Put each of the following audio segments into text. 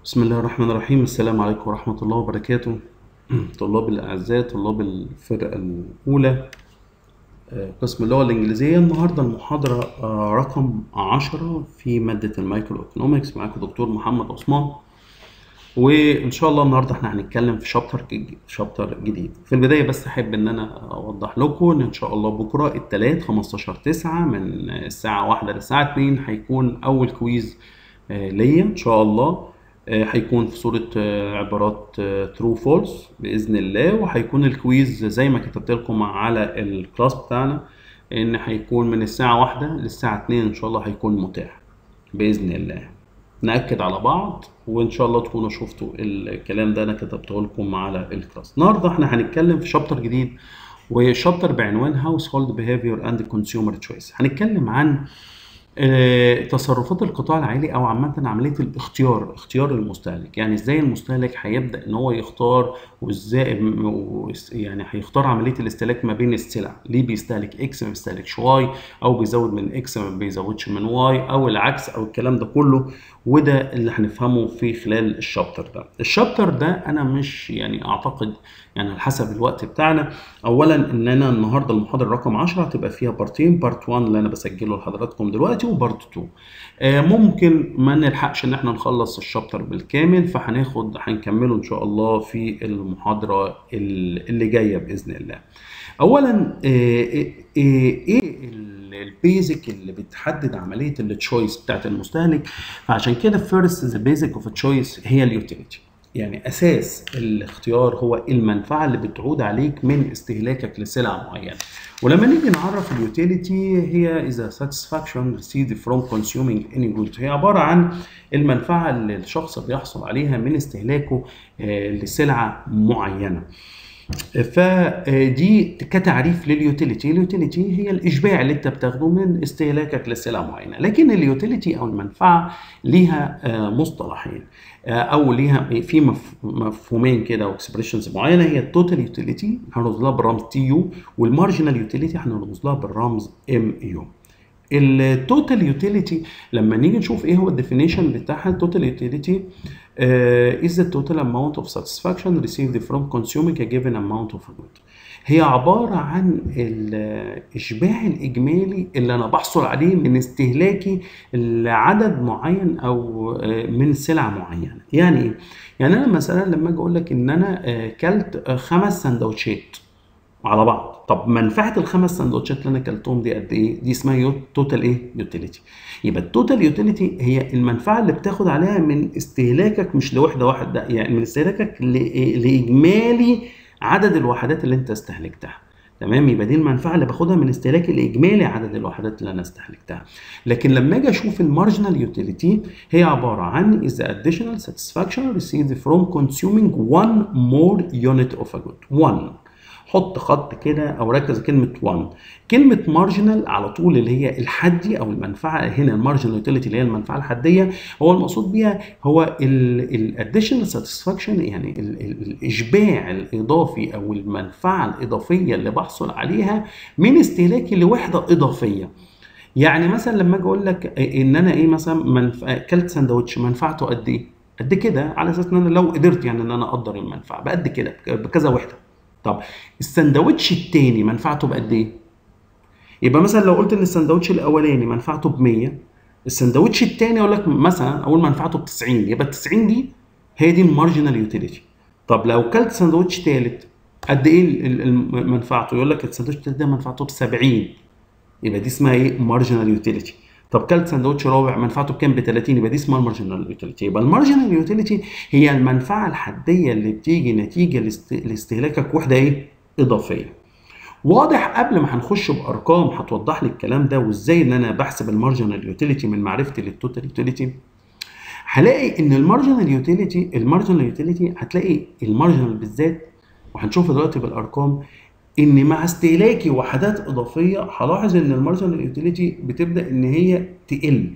بسم الله الرحمن الرحيم السلام عليكم ورحمة الله وبركاته طلاب الأعزاء طلاب الفرقة الأولى آه، قسم اللغة الإنجليزية النهاردة المحاضرة آه، رقم عشرة في مادة المايكرو ايكونومكس معاكم دكتور محمد عثمان وإن شاء الله النهاردة احنا هنتكلم في شابتر جديد شابتر جديد في البداية بس أحب إن أنا أوضح لكم إن إن شاء الله بكرة التلات 15 تسعة من الساعة واحدة للساعة اتنين هيكون أول كويز آه، ليا إن شاء الله آه، هيكون في صورة آه، عبارات ترو فولس بإذن الله وهيكون الكويز زي ما كتبت لكم على الكلاس بتاعنا إن هيكون من الساعة واحدة للساعة اتنين إن شاء الله هيكون متاح بإذن الله نأكد على بعض وإن شاء الله تكونوا شفتوا الكلام ده أنا كتبته لكم على الكلاس النهاردة إحنا هنتكلم في شابتر جديد وشابتر بعنوان Household Behavior and Consumer Choice هنتكلم عن آه، تصرفات القطاع العالي او عامه عمليه الاختيار اختيار المستهلك يعني ازاي المستهلك هيبدا ان هو يختار وازاي م- يعني هيختار عمليه الاستهلاك ما بين السلع ليه بيستهلك اكس ما بيستهلكش واي او بيزود من اكس ما بيزودش من واي او العكس او الكلام ده كله وده اللي هنفهمه في خلال الشابتر ده الشابتر ده انا مش يعني اعتقد يعني على حسب الوقت بتاعنا اولا ان انا النهارده المحاضره رقم 10 هتبقى فيها بارتين بارت 1 اللي انا بسجله لحضراتكم دلوقتي وبارت 2 آه، ممكن ما نلحقش ان احنا نخلص الشابتر بالكامل فهناخد هنكمله ان شاء الله في المحاضره ال- اللي جايه باذن الله اولا آه، ايه ايه البيزك اللي بتحدد عمليه التشويس بتاعت المستهلك فعشان كده فيرست ذا بيزك اوف تشويس هي اليوتيليتي يعني اساس الاختيار هو المنفعه اللي بتعود عليك من استهلاكك لسلعه معينه ولما نيجي نعرف اليوتيليتي هي is a satisfaction received from consuming any good هي عباره عن المنفعه اللي الشخص بيحصل عليها من استهلاكه آه، لسلعه معينه فدي كتعريف لليوتيليتي اليوتيليتي هي الاشباع اللي انت بتاخده من استهلاكك لسلعه معينه لكن اليوتيليتي او المنفعه ليها آه، مصطلحين آه، او ليها في مف- مفهومين كده او اكسبريشنز معينه هي التوتال يوتيليتي هنرمز لها بالرمز تي يو والمارجنال يوتيليتي هنرمز لها بالرمز ام يو التوتال يوتيليتي لما نيجي نشوف ايه هو الديفينيشن بتاعها التوتال يوتيليتي is the total amount of satisfaction received from consuming a given amount of good هي عبارة عن الإشباع الإجمالي اللي أنا بحصل عليه من استهلاكي لعدد معين أو آه، من سلعة معينة يعني إيه؟ يعني أنا مثلا لما أجي أقول لك إن أنا آه، كلت آه، خمس سندوتشات على بعض طب منفعه الخمس سندوتشات اللي انا اكلتهم دي قد ايه دي اسمها يو... توتال ايه يوتيليتي يبقى التوتال يوتيليتي هي المنفعه اللي بتاخد عليها من استهلاكك مش لوحده واحده يعني من استهلاكك ل... لاجمالي عدد الوحدات اللي انت استهلكتها تمام يبقى دي المنفعه اللي باخدها من استهلاكي لاجمالي عدد الوحدات اللي انا استهلكتها لكن لما اجي اشوف المارجنال يوتيليتي هي عباره عن is the additional satisfaction received from consuming one more unit of a good one حط خط كده او ركز كلمه 1 كلمه مارجنال على طول اللي هي الحدي او المنفعه هنا المارجنال يوتيليتي اللي هي المنفعه الحديه هو المقصود بيها هو الاديشنال ساتسفاكشن يعني ال- ال- الاشباع الاضافي او المنفعه الاضافيه اللي بحصل عليها من استهلاكي لوحده اضافيه يعني مثلا لما اجي اقول لك ان انا ايه مثلا منف... اكلت سندوتش منفعته قد ايه؟ قد كده على اساس ان انا لو قدرت يعني ان انا اقدر المنفعه بقد كده بكذا وحده طب السندوتش التاني منفعته بقد ايه؟ يبقى مثلا لو قلت ان السندوتش الاولاني منفعته ب 100 السندوتش التاني اقول لك مثلا اقول منفعته ب 90 يبقى ال 90 دي هي دي المارجنال يوتيليتي طب لو كلت سندوتش تالت قد ايه ال- ال- ال- منفعته يقول لك السندوتش التالت ده منفعته ب 70 يبقى دي اسمها ايه مارجنال يوتيليتي طب كلت سندوتش رابع منفعته بكام ب 30 يبقى دي اسمها المارجنال يوتيليتي يبقى المارجنال يوتيليتي هي المنفعه الحديه اللي بتيجي نتيجه لاست- لاستهلاكك وحده ايه اضافيه واضح قبل ما هنخش بارقام هتوضح لي الكلام ده وازاي ان انا بحسب المارجنال يوتيليتي من معرفتي للتوتال يوتيليتي هلاقي ان المارجنال يوتيليتي المارجنال يوتيليتي هتلاقي المارجنال بالذات وهنشوفها دلوقتي بالارقام ان مع استهلاكي وحدات اضافيه هلاحظ ان المارجنال يوتيليتي بتبدا ان هي تقل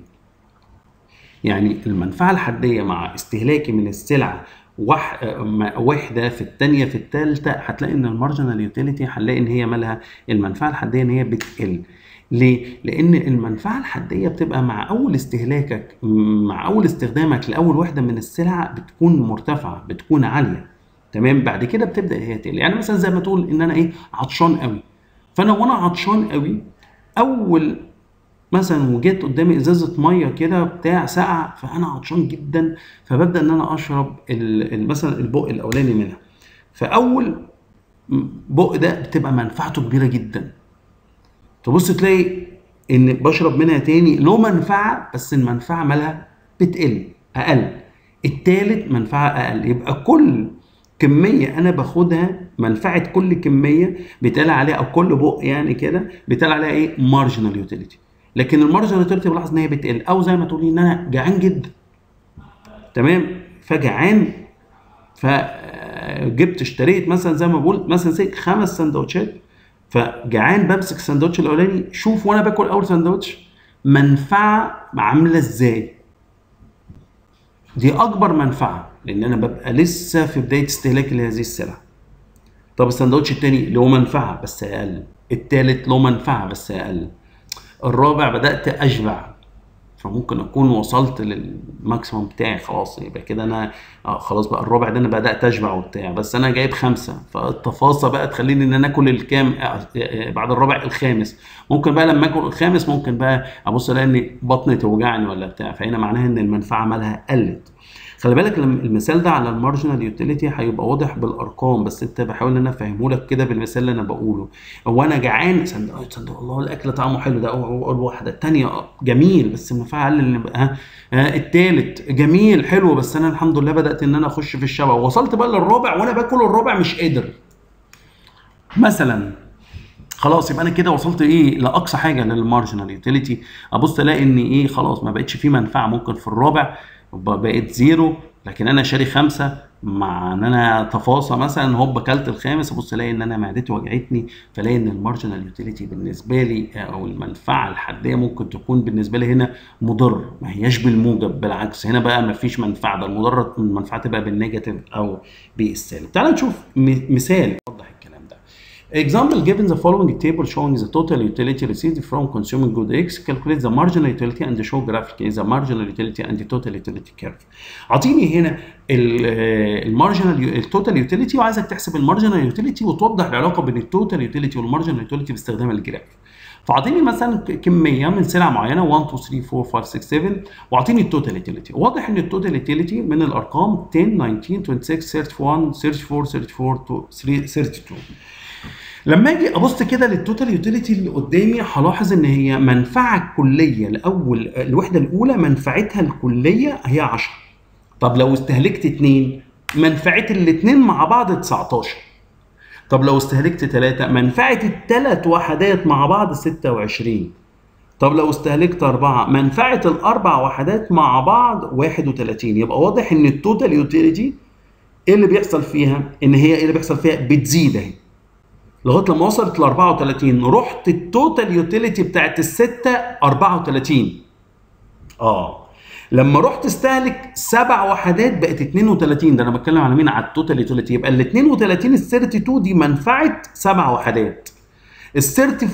يعني المنفعه الحديه مع استهلاكي من السلعه وح... م- وحده في الثانيه في الثالثه هتلاقي ان المارجنال يوتيليتي هنلاقي ان هي مالها المنفعه الحديه ان هي بتقل ليه؟ لأن المنفعة الحدية بتبقى مع أول استهلاكك مع أول استخدامك لأول وحدة من السلع بتكون مرتفعة بتكون عالية تمام بعد كده بتبدأ هي تقل يعني مثلا زي ما تقول إن أنا إيه عطشان قوي فأنا وأنا عطشان قوي أول مثلا وجيت قدامي ازازه ميه كده بتاع ساقعه فانا عطشان جدا فببدا ان انا اشرب ال- ال- مثلا البق الاولاني منها فاول بق ده بتبقى منفعته كبيره جدا تبص تلاقي ان بشرب منها تاني له منفعه بس المنفعه مالها بتقل اقل التالت منفعه اقل يبقى كل كميه انا باخدها منفعه كل كميه بيتقال عليها او كل بق يعني كده بيتقال عليها ايه مارجنال يوتيليتي لكن المارجنال يوتيليتي بلاحظ ان هي بتقل او زي ما تقولي ان انا جعان جدا تمام فجعان فجبت اشتريت مثلا زي ما بقول مثلا زي خمس سندوتشات فجعان بمسك السندوتش الاولاني شوف وانا باكل اول سندوتش منفعه عامله ازاي دي اكبر منفعه لان انا ببقى لسه في بدايه استهلاكي لهذه السلعه طب السندوتش التاني له منفعه بس اقل التالت له منفعه بس اقل الرابع بدات اشبع فممكن اكون وصلت للماكسيموم بتاعي خلاص يبقى كده انا آه خلاص بقى الرابع ده انا بدات اشبع وبتاع بس انا جايب خمسه فالتفاصيل بقى تخليني ان انا اكل الكام آه، آه، بعد الرابع الخامس ممكن بقى لما اكل الخامس ممكن بقى ابص الاقي ان بطني توجعني ولا بتاع فهنا معناها ان المنفعه مالها قلت خلي بالك لما المثال ده على المارجنال يوتيليتي هيبقى واضح بالارقام بس انت بحاول ان انا افهمه لك كده بالمثال اللي انا بقوله هو انا جعان سندوتش سندوتش الله الاكل طعمه حلو ده أو- أو الواحده الثانيه جميل بس المنفعه اقل اللي بقى ها آه، التالت جميل حلو بس انا الحمد لله بدات ان انا اخش في الشبع وصلت بقى للرابع وانا باكل الرابع مش قادر مثلا خلاص يبقى انا كده وصلت ايه لاقصى حاجه للمارجنال يوتيليتي ابص الاقي ان ايه خلاص ما بقتش في منفعه ممكن في الرابع ب- بقت زيرو لكن انا شاري خمسه مع ان انا تفاصى مثلا هوب اكلت الخامس ابص الاقي ان انا معدتي وجعتني فلاقي ان المارجنال يوتيليتي بالنسبه لي او المنفعه الحديه ممكن تكون بالنسبه لي هنا مضر ما هياش بالموجب بالعكس هنا بقى ما فيش منفعه ده المضر المنفعه تبقى بالنيجاتيف او بالسالب تعال نشوف م- مثال يوضح الكلام ده Example given the following table showing the total utility received from consuming good X calculate the marginal utility and show graphically the marginal utility and the total utility curve. اعطيني هنا المارجنال التوتال يوتيليتي وعايزك تحسب المارجنال يوتيليتي وتوضح العلاقه بين التوتال يوتيليتي والمارجنال يوتيليتي باستخدام الجراف. فاعطيني مثلا ك- كميه من سلع معينه 1 2 3 4 5 6 7 واعطيني التوتال يوتيليتي واضح ان التوتال يوتيليتي من الارقام 10 19 26 31 34 34 32 لما اجي ابص كده للتوتال يوتيليتي اللي قدامي هلاحظ ان هي منفعه كليه لاول الوحده الاولى منفعتها الكليه هي 10 طب لو استهلكت اتنين منفعه الاتنين مع بعض 19 طب لو استهلكت ثلاثة منفعة الثلاث وحدات مع بعض 26 طب لو استهلكت أربعة منفعة الأربع وحدات مع بعض 31 يبقى واضح إن التوتال يوتيليتي إيه اللي بيحصل فيها؟ إن هي إيه اللي بيحصل فيها؟ بتزيد أهي لغايه لما وصلت ل 34 رحت التوتال يوتيليتي بتاعت الستة 34 اه لما رحت استهلك سبع وحدات بقت 32 ده انا بتكلم على مين على التوتال يوتيليتي يبقى ال 32 ال 32 دي منفعه سبع وحدات ال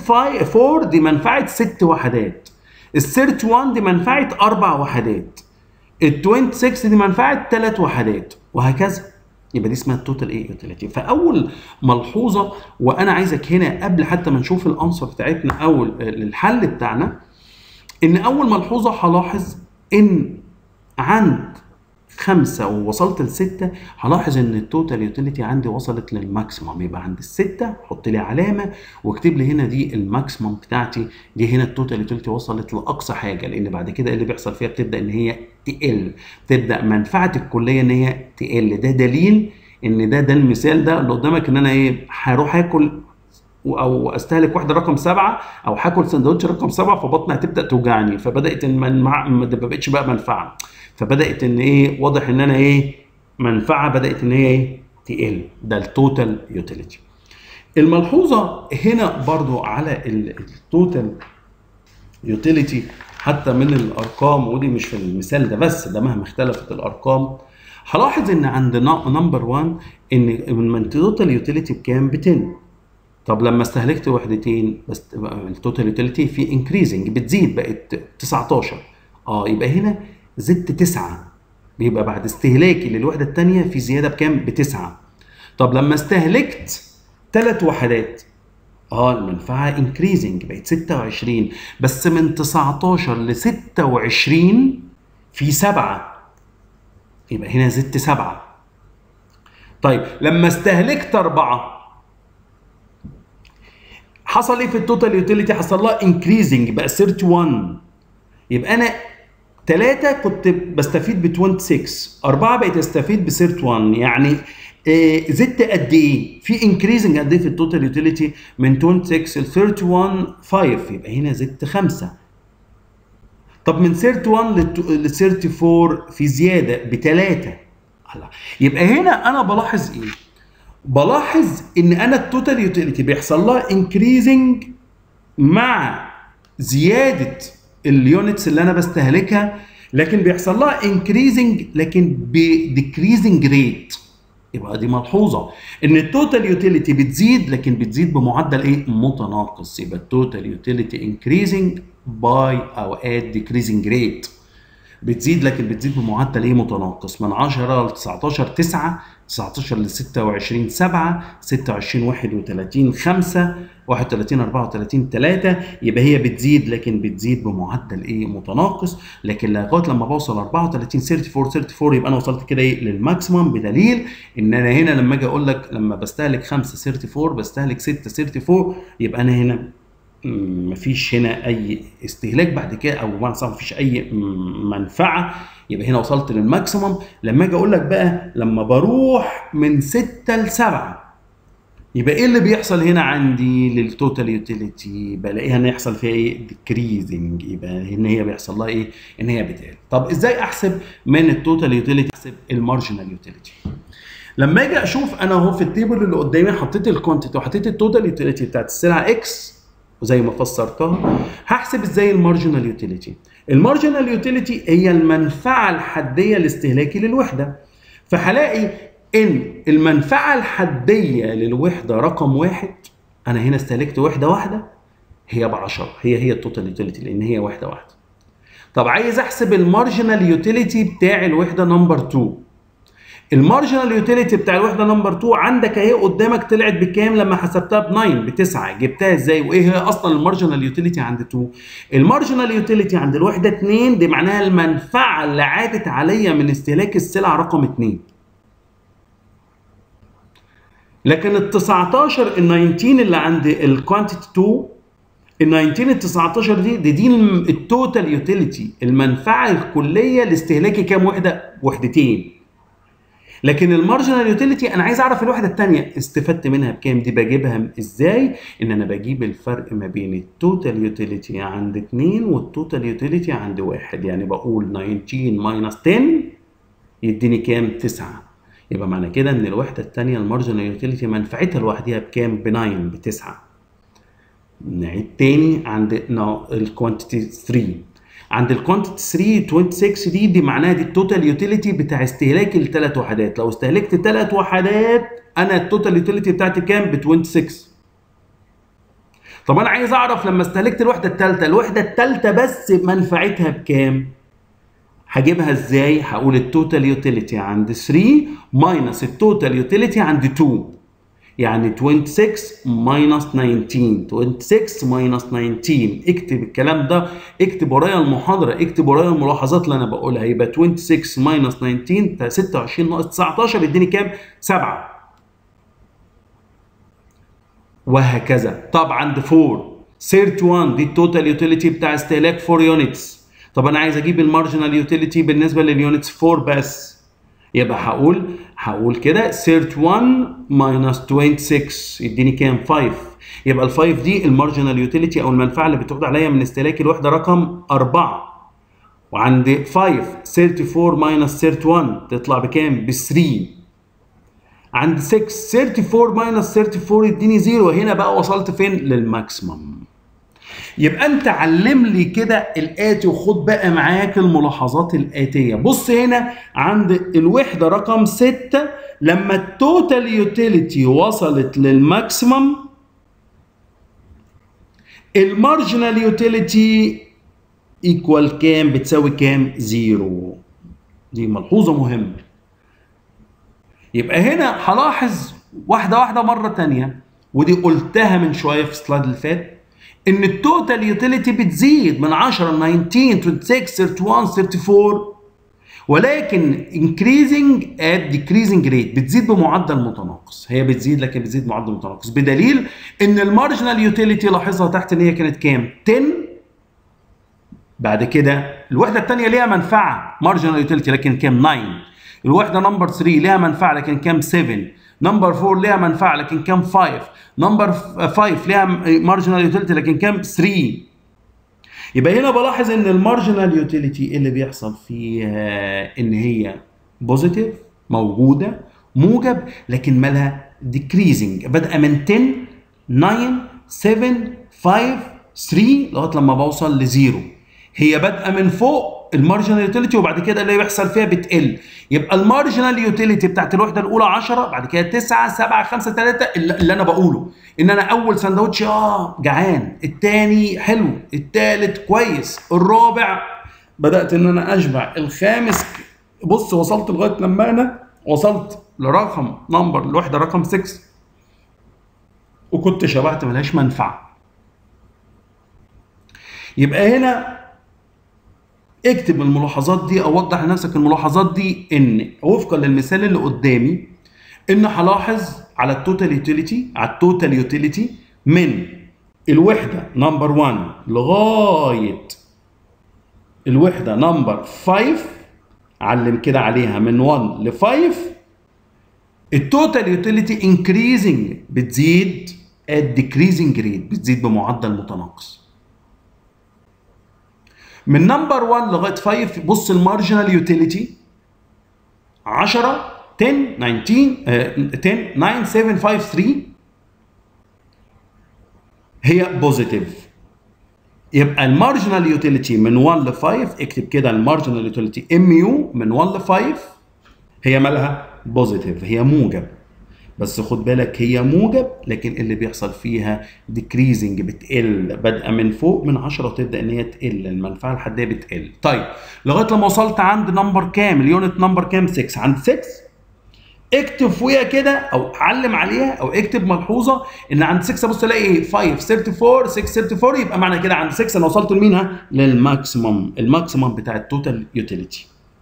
35 دي منفعه ست وحدات ال 31 دي منفعه اربع وحدات ال 26 دي منفعه ثلاث وحدات وهكذا يبقى دي اسمها التوتال ايه يوتيليتي فاول ملحوظه وانا عايزك هنا قبل حتى ما نشوف الانسر بتاعتنا او الحل بتاعنا ان اول ملحوظه هلاحظ ان عند خمسة ووصلت لستة هلاحظ ان التوتال يوتيليتي عندي وصلت للماكسيمم يبقى عند الستة حط لي علامة واكتب لي هنا دي الماكسيمم بتاعتي دي هنا التوتال يوتيليتي وصلت لاقصى حاجة لان بعد كده اللي بيحصل فيها بتبدا ان هي تقل تبدا منفعة الكلية ان هي تقل ده دليل ان ده ده المثال ده اللي قدامك ان انا ايه هروح اكل او استهلك واحده رقم سبعه او هاكل سندوتش رقم سبعه فبطني هتبدا توجعني فبدات ان المنع... ما بقتش بقى منفعه فبدات ان ايه واضح ان انا ايه منفعه بدات ان هي ايه تقل ده التوتال يوتيليتي الملحوظه هنا برضو على التوتال يوتيليتي حتى من الارقام ودي مش في المثال ده بس ده مهما اختلفت الارقام هلاحظ ان عند نمبر 1 ان التوتال يوتيليتي بكام ب 10 طب لما استهلكت وحدتين بس التوتال يوتيليتي في انكريزنج بتزيد بقت 19 اه يبقى هنا زدت 9 بيبقى بعد استهلاكي للوحده الثانيه في زياده بكام؟ بتسعه طب لما استهلكت ثلاث وحدات اه المنفعه انكريزنج بقت 26 بس من 19 ل 26 في 7 يبقى هنا زدت 7 طيب لما استهلكت 4 حصل ايه في التوتال يوتيليتي حصل لها انكريزنج بقى 31 يبقى انا 3 كنت بستفيد ب 26 4 بقيت استفيد ب 31 يعني إيه زدت قد ايه؟ في انكريزنج قد ايه في التوتال يوتيليتي من 26 ل 31 5 يبقى هنا زدت 5 طب من 31 ل 34 في زياده بثلاثه الله يبقى هنا انا بلاحظ ايه؟ بلاحظ ان انا التوتال يوتيليتي بيحصل لها انكريزنج مع زياده اليونتس اللي انا بستهلكها لكن بيحصل لها انكريزنج لكن بديكريزنج ريت يبقى دي ملحوظه ان التوتال يوتيليتي بتزيد لكن بتزيد بمعدل ايه متناقص يبقى التوتال يوتيليتي انكريزنج باي اوقات ديكريزنج ريت بتزيد لكن بتزيد بمعدل ايه متناقص من 10 ل 19 9 19 ل 26 7 26 31 5 31 34 3 يبقى هي بتزيد لكن بتزيد بمعدل ايه متناقص لكن لغايه لما بوصل 34 34 34 يبقى انا وصلت كده ايه للماكسيمم بدليل ان انا هنا لما اجي اقول لك لما بستهلك 5 34 بستهلك 6 34 يبقى انا هنا مفيش هنا اي استهلاك بعد كده او بمعنى صح مفيش اي منفعه يبقى هنا وصلت للماكسيمم لما اجي اقول لك بقى لما بروح من 6 ل 7 يبقى ايه اللي بيحصل هنا عندي للتوتال يوتيليتي بلاقيها ان يحصل فيها ايه ديكريزنج يبقى ان هي بيحصل لها ايه ان هي بتقل طب ازاي احسب من التوتال يوتيليتي احسب المارجنال يوتيليتي لما اجي اشوف انا اهو في التيبل اللي قدامي حطيت الكوانتيتي وحطيت التوتال يوتيليتي بتاعت السلعه اكس وزي ما فسرتها هحسب ازاي المارجنال يوتيليتي المارجنال يوتيليتي هي المنفعه الحديه الاستهلاكي للوحده فهلاقي ان المنفعه الحديه للوحده رقم واحد انا هنا استهلكت وحده واحده هي ب 10 هي هي التوتال يوتيليتي لان هي وحده واحده طب عايز احسب المارجنال يوتيليتي بتاع الوحده نمبر 2 المارجنال يوتيليتي بتاع الوحده نمبر 2 عندك اهي قدامك طلعت بكام لما حسبتها ب 9 ب 9 جبتها ازاي وايه هي اصلا المارجنال يوتيليتي عند 2 المارجنال يوتيليتي عند الوحده 2 دي معناها المنفعه اللي عادت عليا من استهلاك السلعه رقم 2 لكن ال 19 ال 19 اللي عند الكوانتيتي 2 ال 19 ال 19 دي دي, دي التوتال يوتيليتي المنفعه الكليه لاستهلاكي كام وحده؟ وحدتين لكن المارجنال يوتيليتي انا عايز اعرف الوحده الثانيه استفدت منها بكام دي بجيبها ازاي ان انا بجيب الفرق ما بين التوتال يوتيليتي عند 2 والتوتال يوتيليتي عند 1 يعني بقول 19 ماينس 10 يديني كام 9 يبقى معنى كده ان الوحده الثانيه المارجنال يوتيليتي منفعتها لوحدها بكام ب 9 ب 9 نعيد تاني عند الكوانتيتي 3 عند الكوانتيتي 3 26 دي دي معناها دي التوتال يوتيليتي بتاع استهلاكي لثلاث وحدات لو استهلكت ثلاث وحدات انا التوتال يوتيليتي بتاعتي كام ب 26 طب انا عايز اعرف لما استهلكت الوحده الثالثه الوحده الثالثه بس منفعتها بكام هجيبها ازاي هقول التوتال يوتيليتي عند 3 ماينس التوتال يوتيليتي عند 2 يعني 26 ماينس 19 26 ماينس 19 اكتب الكلام ده اكتب ورايا المحاضره اكتب ورايا الملاحظات اللي انا بقولها يبقى 26 ماينس 19 26 ناقص 19 يديني كام 7 وهكذا طب عند 4 31 دي التوتال يوتيليتي بتاع استهلاك 4 يونتس طب انا عايز اجيب المارجنال يوتيليتي بالنسبه لليونتس 4 بس يبقى هقول هقول كده 31 ماينس 26 يديني كام 5 يبقى ال 5 دي المارجنال يوتيليتي او المنفعه اللي بتعود عليا من استهلاك الوحده رقم 4 وعند 5 34 ماينس 31 تطلع بكام ب 3 عند 6 34 ماينس 34 يديني 0 هنا بقى وصلت فين للماكسيمم يبقى انت علم لي كده الاتي وخد بقى معاك الملاحظات الاتيه بص هنا عند الوحده رقم 6 لما التوتال يوتيليتي وصلت للماكسيمم المارجنال يوتيليتي ايكوال كام بتساوي كام زيرو دي ملحوظه مهمه يبقى هنا هلاحظ واحده واحده مره تانية ودي قلتها من شويه في السلايد اللي فات ان التوتال يوتيليتي بتزيد من 10 19 26 31 34 ولكن increasing at decreasing rate بتزيد بمعدل متناقص هي بتزيد لكن بتزيد بمعدل متناقص بدليل ان المارجنال يوتيليتي لاحظها تحت ان هي كانت كام 10 بعد كده الوحده الثانيه ليها منفعه مارجنال يوتيليتي لكن كام 9 الوحده نمبر 3 ليها منفعه لكن كام 7 نمبر 4 ليها منفعه لكن كام 5 نمبر 5 ليها مارجنال يوتيليتي لكن كام 3 يبقى هنا بلاحظ ان المارجنال يوتيليتي اللي بيحصل فيها ان هي بوزيتيف موجوده موجب لكن مالها ديكريزنج بادئه من 10 9 7 5 3 لغايه لما بوصل لزيرو هي بادئه من فوق المارجنال يوتيليتي وبعد كده اللي بيحصل فيها بتقل يبقى المارجنال يوتيليتي بتاعت الوحده الاولى 10 بعد كده 9 7 5 3 اللي انا بقوله ان انا اول سندوتش اه جعان الثاني حلو الثالث كويس الرابع بدات ان انا اشبع الخامس بص وصلت لغايه لما انا وصلت لرقم نمبر الوحده رقم 6 وكنت شبعت ملهاش منفعه يبقى هنا اكتب الملاحظات دي او وضح لنفسك الملاحظات دي ان وفقا للمثال اللي قدامي ان هلاحظ على التوتال يوتيليتي على التوتال يوتيليتي من الوحده نمبر 1 لغايه الوحده نمبر 5 علم كده عليها من 1 ل 5 التوتال يوتيليتي انكريزنج بتزيد at decreasing rate بتزيد بمعدل متناقص من نمبر 1 لغايه 5 بص المارجنال يوتيليتي 10 10 19 آه، 10 9 7 5 3 هي بوزيتيف يبقى المارجنال يوتيليتي من 1 ل 5 اكتب كده المارجنال يوتيليتي ام يو من 1 ل 5 هي مالها بوزيتيف هي موجب بس خد بالك هي موجب لكن اللي بيحصل فيها ديكريزنج بتقل بادئه من فوق من 10 تبدا ان هي تقل المنفعه الحديه بتقل طيب لغايه لما وصلت عند نمبر كام اليونت نمبر كام 6 عند 6 اكتب فوقيها كده او علم عليها او اكتب ملحوظه ان عند 6 بص الاقي ايه 5 34 6 34 يبقى معنى كده عند 6 انا وصلت لمين للماكسيمم الماكسيمم بتاع التوتال يوتيليتي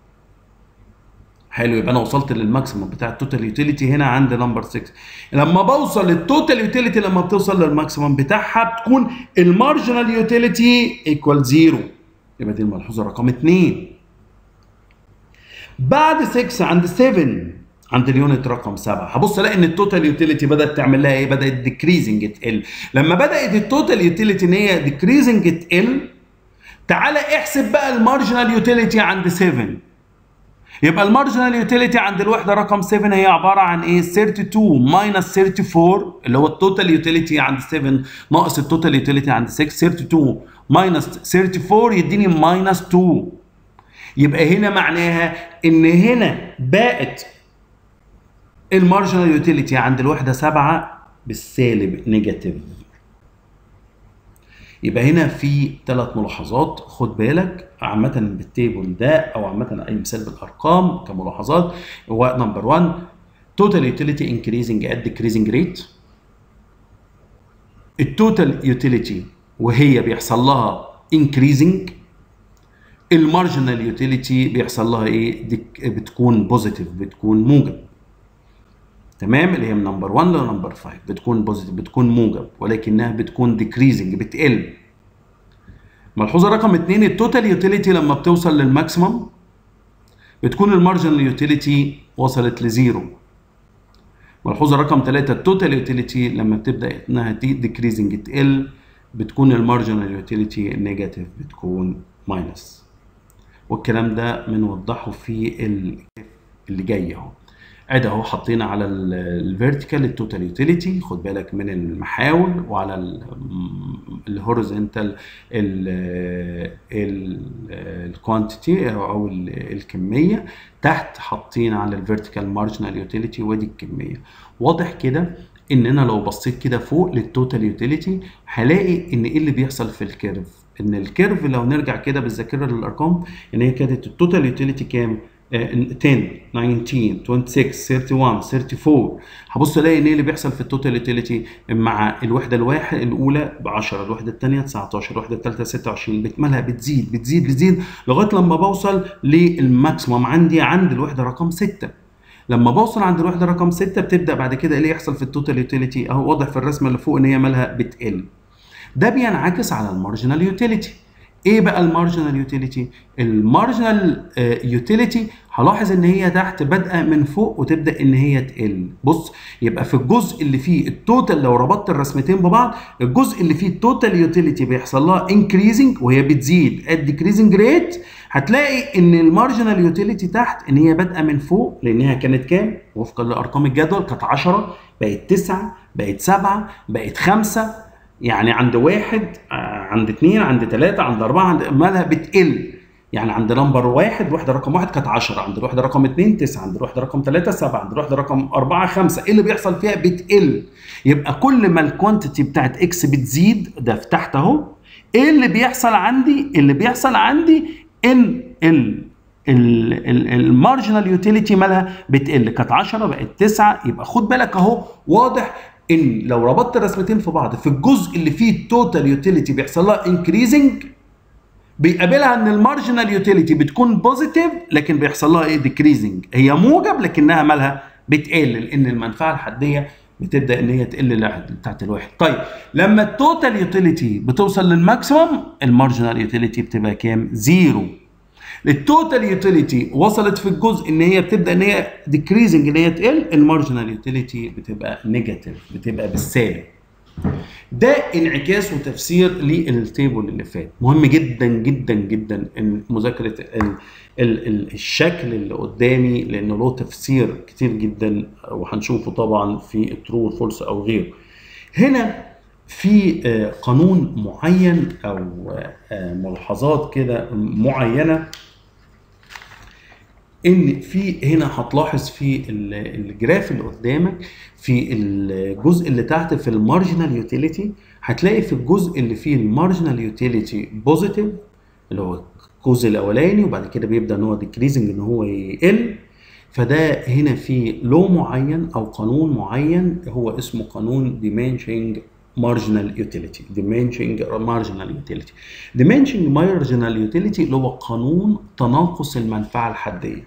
حلو يبقى انا وصلت للماكسيمم بتاع التوتال يوتيليتي هنا عند نمبر 6 لما بوصل للتوتال يوتيليتي لما بتوصل للماكسيمم بتاعها بتكون المارجنال يوتيليتي ايكوال زيرو يبقى دي الملحوظه رقم 2 بعد 6 عند 7 عند اليونت رقم 7 هبص الاقي ان التوتال يوتيليتي بدات تعمل لها ايه بدات ديكريزنج تقل لما بدات التوتال يوتيليتي ان هي ديكريزنج تقل تعالى احسب بقى المارجنال يوتيليتي عند 7 يبقى المارجنال يوتيليتي عند الوحده رقم 7 هي عباره عن ايه 32 ماينس 34 اللي هو التوتال يوتيليتي عند 7 ناقص التوتال يوتيليتي عند 6 32 ماينس 34 يديني ماينس 2 يبقى هنا معناها ان هنا بقت المارجنال يوتيليتي عند الوحده 7 بالسالب نيجاتيف يبقى هنا في ثلاث ملاحظات خد بالك عامة بالتيبل ده او عامة اي مثال بالارقام كملاحظات هو نمبر 1 total utility increasing at decreasing rate التوتال يوتيليتي وهي بيحصل لها increasing المارجنال يوتيليتي بيحصل لها ايه بتكون بوزيتيف بتكون موجب تمام اللي هي من نمبر 1 لنمبر 5 بتكون بوزيتيف بتكون موجب ولكنها بتكون ديكريزنج بتقل ملحوظه رقم 2 التوتال يوتيليتي لما بتوصل للماكسيمم بتكون المارجنال يوتيليتي وصلت لزيرو ملحوظه رقم 3 التوتال يوتيليتي لما بتبدا انها ديكريزنج تقل بتكون المارجنال يوتيليتي نيجاتيف بتكون ماينس والكلام ده بنوضحه في اللي جاي اهو ادي اهو حطينا على الفيرتيكال التوتال يوتيليتي خد بالك من المحاور وعلى الهوريزونتال الكوانتيتي او الكميه تحت حاطين على الفيرتيكال مارجنال يوتيليتي ودي الكميه واضح كده ان انا لو بصيت كده فوق للتوتال يوتيليتي هلاقي ان ايه اللي بيحصل في الكيرف ان الكيرف لو نرجع كده بالذاكره للارقام ان هي كانت التوتال يوتيليتي كام 10 19 26 31 34 هبص الاقي ان ايه اللي بيحصل في التوتال يوتيليتي مع الوحده الواحد الاولى ب 10 الوحده الثانيه 19 الوحده الثالثه 26 بتمالها بتزيد بتزيد بتزيد لغايه لما بوصل للماكسيموم عندي عند الوحده رقم 6 لما بوصل عند الوحده رقم 6 بتبدا بعد كده ايه اللي يحصل في التوتال يوتيليتي اهو واضح في الرسمه اللي فوق ان هي مالها بتقل ده بينعكس على المارجنال يوتيليتي ايه بقى المارجنال يوتيليتي المارجنال يوتيليتي هلاحظ ان هي تحت بادئه من فوق وتبدا ان هي تقل بص يبقى في الجزء اللي فيه التوتال لو ربطت الرسمتين ببعض الجزء اللي فيه التوتال يوتيليتي بيحصل لها انكريزنج وهي بتزيد ات ديكريزنج ريت هتلاقي ان المارجنال يوتيليتي تحت ان هي بادئه من فوق لانها كانت كام وفقا لارقام الجدول كانت 10 بقت 9 بقت 7 بقت 5 يعني عند واحد عند اثنين عند ثلاثة عند أربعة عند مالها بتقل يعني عند نمبر واحد الوحدة رقم واحد كانت 10 عند الوحدة رقم اثنين 9 عند الوحدة رقم ثلاثة 7 عند الوحدة رقم أربعة 5 ايه اللي بيحصل فيها بتقل يبقى كل ما الكوانتيتي بتاعت اكس بتزيد ده في تحت اهو ايه اللي بيحصل عندي اللي بيحصل عندي ان ال المارجنال يوتيليتي مالها بتقل كانت 10 بقت 9 يبقى خد بالك اهو واضح ان لو ربطت الرسمتين في بعض في الجزء اللي فيه التوتال يوتيليتي بيحصل لها انكريزنج بيقابلها ان المارجنال يوتيليتي بتكون بوزيتيف لكن بيحصل لها ايه ديكريزنج هي موجب لكنها مالها بتقل لان المنفعه الحديه بتبدا ان هي تقل بتاعت الواحد طيب لما التوتال يوتيليتي بتوصل للماكسيمم المارجنال يوتيليتي بتبقى كام زيرو التوتال يوتيليتي وصلت في الجزء ان هي بتبدا ان هي ديكريزنج ان هي تقل المارجنال يوتيليتي بتبقى نيجاتيف بتبقى بالسالب ده انعكاس وتفسير للتيبل اللي فات مهم جدا جدا جدا ان مذاكره ال ال ال الشكل اللي قدامي لانه له تفسير كتير جدا وهنشوفه طبعا في الترو والفولس او غيره هنا في قانون معين او ملاحظات كده معينه ان في هنا هتلاحظ في الجراف اللي قدامك في الجزء اللي تحت في المارجنال يوتيليتي هتلاقي في الجزء اللي فيه المارجنال يوتيليتي بوزيتيف اللي هو الجزء الاولاني وبعد كده بيبدا ان هو ديكريزنج ان هو يقل فده هنا في لو معين او قانون معين هو اسمه قانون ديمنشنج marginal utility diminishing marginal utility diminishing marginal utility اللي هو قانون تناقص المنفعة الحدية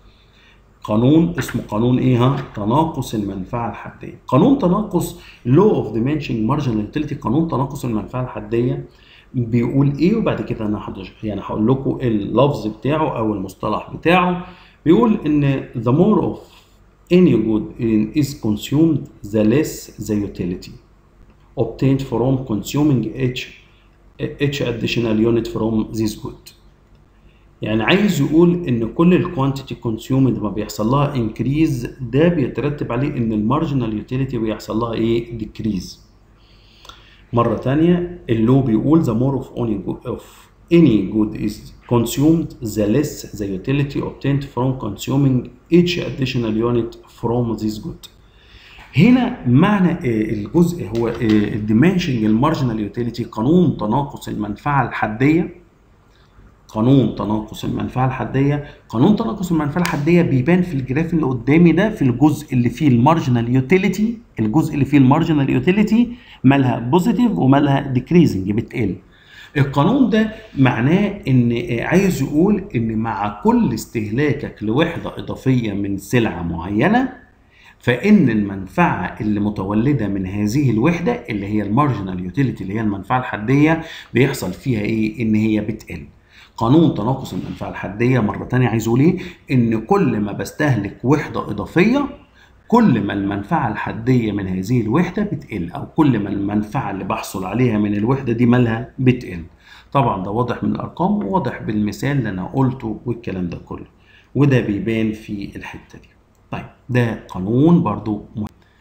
قانون اسمه قانون ايه ها تناقص المنفعة الحدية قانون تناقص law of diminishing marginal utility قانون تناقص المنفعة الحدية بيقول ايه وبعد كده انا حضر يعني هقول لكم اللفظ بتاعه او المصطلح بتاعه بيقول ان the more of any good is consumed the less the utility obtained from consuming each each additional unit from this good يعني عايز يقول ان كل الكوانتيتي كونسيومد ما بيحصل لها انكريز ده بيترتب عليه ان المارجنال يوتيليتي بيحصل لها ايه ديكريز مره ثانيه اللو بيقول the more of any good, of any good is consumed the less the utility obtained from consuming each additional unit from this good هنا معنى الجزء هو الديمنشنج المارجنال يوتيليتي قانون تناقص المنفعه الحديه قانون تناقص المنفعه الحديه قانون تناقص المنفعه الحديه بيبان في الجراف اللي قدامي ده في الجزء اللي فيه المارجنال يوتيليتي الجزء اللي فيه المارجنال يوتيليتي مالها بوزيتيف ومالها ديكريزنج بتقل القانون ده معناه ان عايز يقول ان مع كل استهلاكك لوحده اضافيه من سلعه معينه فان المنفعه اللي متولده من هذه الوحده اللي هي المارجنال يوتيليتي اللي هي المنفعه الحديه بيحصل فيها ايه ان هي بتقل قانون تناقص المنفعه الحديه مره ثانيه عايز اقول ايه ان كل ما بستهلك وحده اضافيه كل ما المنفعه الحديه من هذه الوحده بتقل او كل ما المنفعه اللي بحصل عليها من الوحده دي مالها بتقل طبعا ده واضح من الارقام وواضح بالمثال اللي انا قلته والكلام ده كله وده بيبان في الحته دي طيب ده قانون برضو مهم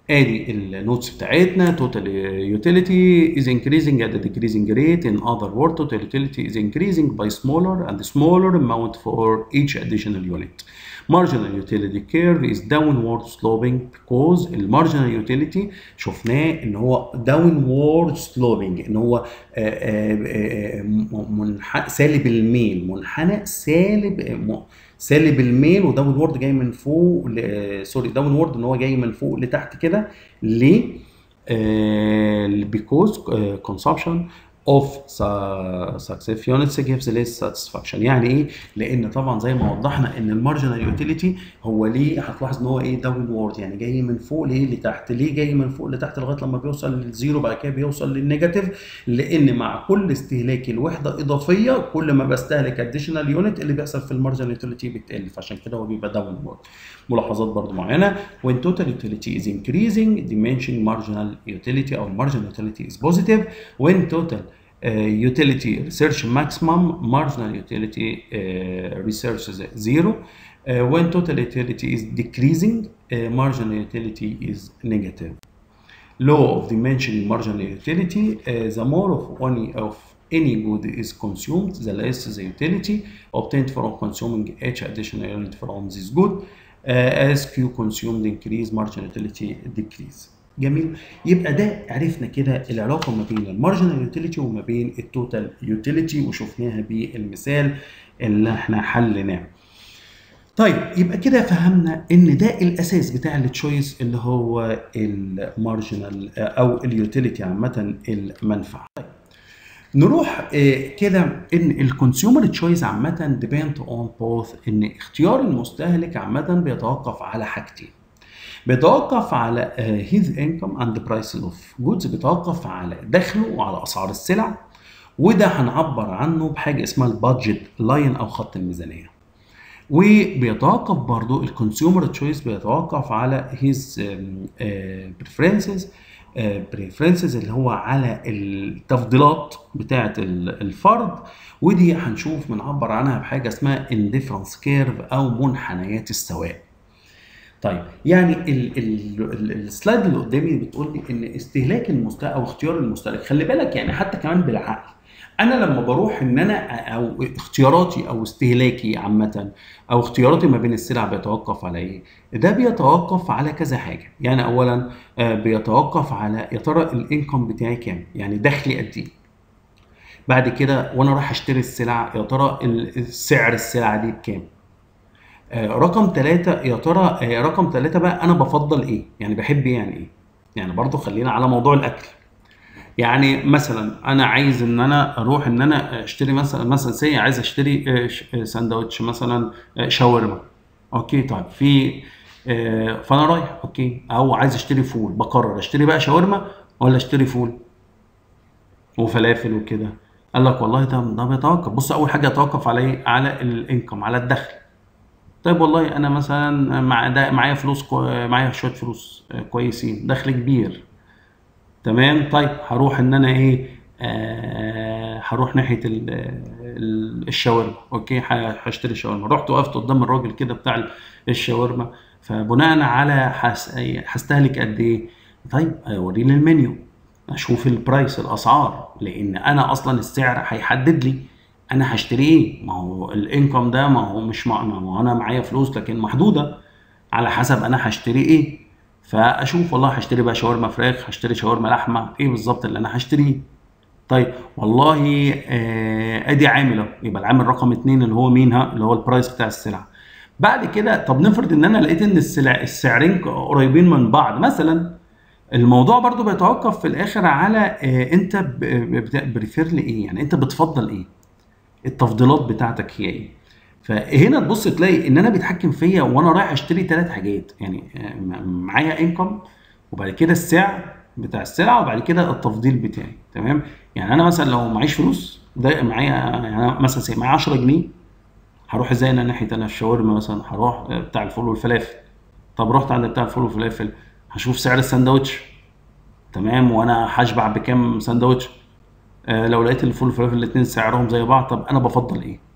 ادي النوتس بتاعتنا total utility is increasing at a decreasing rate in other words total utility is increasing by smaller and smaller amount for each additional unit marginal utility curve is downward sloping because المارجنال يوتيليتي شفناه ان هو downward sloping ان هو آه، آه، آه، منح... سالب الميل منحنى سالب م- سالب الميل وداون وورد جاي من فوق ل... سوري داون وورد ان هو جاي من فوق لتحت كده ليه؟ because uh, consumption of su- successive units gives less satisfaction يعني ايه؟ لان طبعا زي ما وضحنا ان المارجنال يوتيليتي هو ليه هتلاحظ ان هو ايه داون وورد يعني جاي من فوق ليه لتحت ليه جاي من فوق لتحت لغايه لما بيوصل للزيرو بعد كده بيوصل للنيجاتيف لان مع كل استهلاكي لوحده اضافيه كل ما بستهلك اديشنال يونت اللي بيحصل في المارجنال يوتيليتي بتقل فعشان كده هو بيبقى داون وورد ملاحظات برضو معينه when total utility is increasing dimension marginal utility او marginal utility is positive when total uh, utility research maximum marginal utility uh, research is zero uh, when total utility is decreasing uh, marginal utility is negative law of dimension marginal utility uh, the more of any of any good is consumed the less the utility obtained from consuming each additional unit from this good uh, as Q consumed increase marginal utility decrease جميل يبقى ده عرفنا كده العلاقه ما بين المارجنال يوتيليتي وما بين التوتال يوتيليتي وشفناها بالمثال اللي احنا حليناه طيب يبقى كده فهمنا ان ده الاساس بتاع التشويس اللي هو المارجنال او اليوتيليتي عامه المنفعه طيب. نروح آه، كده ان الكونسيومر تشويس عامه ديبيند اون بوث ان اختيار المستهلك عامه بيتوقف على حاجتين بيتوقف على هيز انكم اند برايس اوف جودز بيتوقف على دخله وعلى اسعار السلع وده هنعبر عنه بحاجه اسمها البادجت لاين او خط الميزانيه وبيتوقف برضو الكونسيومر تشويس بيتوقف على هيز بريفرنسز بريفرنسز اللي هو على التفضيلات بتاعه ال- الفرد ودي هنشوف بنعبر عنها بحاجه اسمها انديفرنس كيرف او منحنيات السواء طيب يعني ال- ال- ال- السلايد اللي قدامي بتقول لي ان استهلاك المستهلك او اختيار المستهلك خلي بالك يعني حتى كمان بالعقل انا لما بروح ان انا او اختياراتي او استهلاكي عامه او اختياراتي ما بين السلع بيتوقف على ايه ده بيتوقف على كذا حاجه يعني اولا آه، بيتوقف على يا ترى الانكم بتاعي كام يعني دخلي قد ايه بعد كده وانا رايح اشتري السلع يا ترى ال- سعر السلعه دي بكام آه، رقم ثلاثة يا ترى آه، رقم ثلاثة بقى أنا بفضل إيه؟ يعني بحب إيه يعني إيه؟ يعني برضو خلينا على موضوع الأكل. يعني مثلا أنا عايز إن أنا أروح إن أنا أشتري مثلا مثلا سي عايز أشتري آه، ش- آه، ساندوتش مثلا آه، شاورما. أوكي طيب في آه، فأنا رايح أوكي أو عايز أشتري فول بقرر أشتري بقى شاورما ولا أشتري فول وفلافل وكده. قال لك والله ده ده بيتوقف بص أول حاجة يتوقف على إيه؟ على الإنكم على الدخل. طيب والله انا مثلا مع ده معايا فلوس كو... معايا شويه فلوس آه، كويسين دخل كبير تمام طيب هروح ان انا ايه آه هروح ناحيه ال- ال- الشاورما اوكي ه- هشتري شاورما رحت وقفت قدام الراجل كده بتاع ال- الشاورما فبناء على هس- هستهلك قد ايه طيب وريني المنيو اشوف البرايس الاسعار لان انا اصلا السعر هيحدد لي انا هشتري ايه ما هو الانكم ده ما هو مش مع... ما هو انا معايا فلوس لكن محدوده على حسب انا هشتري ايه فاشوف والله هشتري بقى شاورما فراخ هشتري شاورما لحمه ايه بالظبط اللي انا هشتريه طيب والله آه ادي عامل اهو يبقى العامل رقم اتنين اللي هو مين ها اللي هو البرايس بتاع السلعه بعد كده طب نفرض ان انا لقيت ان السلع السعرين قريبين من بعض مثلا الموضوع برضو بيتوقف في الاخر على آه انت بريفير لايه يعني انت بتفضل ايه التفضيلات بتاعتك هي ايه فهنا تبص تلاقي ان انا بيتحكم فيا وانا رايح اشتري ثلاث حاجات يعني آه، م- معايا انكم وبعد كده السعر بتاع السلعه وبعد كده التفضيل بتاعي تمام يعني انا مثلا لو معيش فلوس ده معايا يعني أنا مثلا سي- معايا 10 جنيه هروح ازاي انا ناحيه انا الشاورما مثلا هروح آه، بتاع الفول والفلافل طب رحت عند بتاع الفول والفلافل هشوف سعر السندوتش تمام وانا هشبع بكام سندوتش آه لو لقيت الفول والفلافل الاثنين سعرهم زي بعض طب انا بفضل ايه